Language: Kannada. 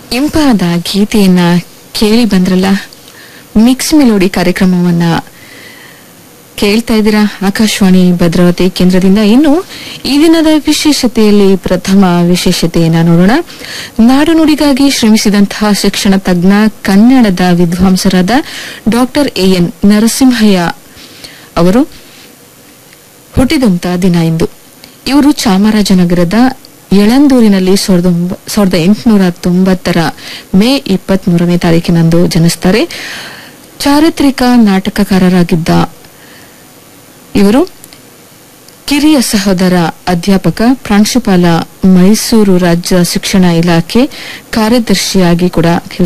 ಇಂಪಾದ ಗೀತೆಯನ್ನ ಕೇಳಿ ಬಂದ್ರಲ್ಲ ಮಿಕ್ಸ್ ಮೆಲೋಡಿ ಕಾರ್ಯಕ್ರಮವನ್ನ ಕೇಳ್ತಾ ಇದ್ದೀರಾ ಆಕಾಶವಾಣಿ ಭದ್ರಾವತಿ ಕೇಂದ್ರದಿಂದ ಇನ್ನು ಈ ದಿನದ ವಿಶೇಷತೆಯಲ್ಲಿ ಪ್ರಥಮ ವಿಶೇಷತೆಯನ್ನ ನೋಡೋಣ ನಾಡು ನುಡಿಗಾಗಿ ಶ್ರಮಿಸಿದಂತಹ ಶಿಕ್ಷಣ ತಜ್ಞ ಕನ್ನಡದ ವಿದ್ವಾಂಸರಾದ ಡಾಕ್ಟರ್ ಎಎನ್ ನರಸಿಂಹಯ್ಯ ಅವರು ಹುಟ್ಟಿದಂತ ದಿನ ಇಂದು ಇವರು ಚಾಮರಾಜನಗರದ ಯಳಂದೂರಿನಲ್ಲಿ ಸಾವಿರದ ಒಂಬ- ಸಾವಿರದ ಎಂಟುನೂರ ತೊಂಬತ್ತರ ಮೇ ಇಪ್ಪತ್ತ್ ಮೂರನೇ ತಾರೀಕಿನಂದು ಜನಿಸ್ತಾರೆ ಚಾರಿತ್ರಿಕ ನಾಟಕಕಾರರಾಗಿದ್ದ ಇವರು ಕಿರಿಯ ಸಹೋದರ ಅಧ್ಯಾಪಕ ಪ್ರಾಂಶುಪಾಲ ಮೈಸೂರು ರಾಜ್ಯ ಶಿಕ್ಷಣ ಇಲಾಖೆ ಕಾರ್ಯದರ್ಶಿಯಾಗಿ ಕೂಡ